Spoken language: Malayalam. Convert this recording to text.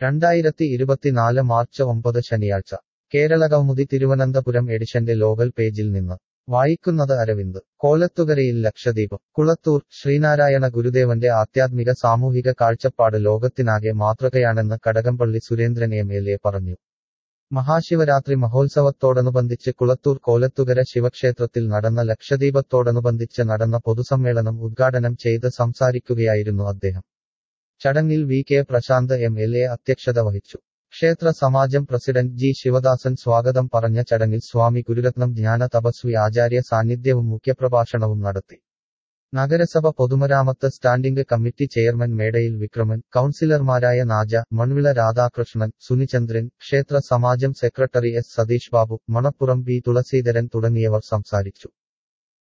രണ്ടായിരത്തി ഇരുപത്തിനാല് മാർച്ച് ഒമ്പത് ശനിയാഴ്ച കേരളകൗമുദി തിരുവനന്തപുരം എഡിഷന്റെ ലോകൽ പേജിൽ നിന്ന് വായിക്കുന്നത് അരവിന്ദ് കോലത്തുകരയിൽ ലക്ഷദ്വീപം കുളത്തൂർ ശ്രീനാരായണ ഗുരുദേവന്റെ ആധ്യാത്മിക സാമൂഹിക കാഴ്ചപ്പാട് ലോകത്തിനാകെ മാതൃകയാണെന്ന് Kadakampally Surendran M L A പറഞ്ഞു മഹാശിവരാത്രി മഹോത്സവത്തോടനുബന്ധിച്ച് കുളത്തൂർ കോലത്തുകര ശിവക്ഷേത്രത്തിൽ നടന്ന ലക്ഷദ്വീപത്തോടനുബന്ധിച്ച് നടന്ന പൊതുസമ്മേളനം ഉദ്ഘാടനം ചെയ്ത് സംസാരിക്കുകയായിരുന്നു അദ്ദേഹം ചടങ്ങിൽ V K Prashanth M L A അധ്യക്ഷത വഹിച്ചു ക്ഷേത്ര സമാജം പ്രസിഡന്റ് ജി ശിവദാസൻ സ്വാഗതം പറഞ്ഞ ചടങ്ങിൽ സ്വാമി ഗുരുരത്നം ജ്ഞാന തപസ്വി ആചാര്യ സാന്നിധ്യവും മുഖ്യപ്രഭാഷണവും നടത്തി നഗരസഭ പൊതുമരാമത്ത് standing committee chairman Medayil Vikraman കൌൺസിലർമാരായ നാജ മൺവിള രാധാകൃഷ്ണൻ സുനിചന്ദ്രൻ ക്ഷേത്ര സമാജം secretary S Satheesh Babu Manappuram B Thulaseedharan തുടങ്ങിയവർ സംസാരിച്ചു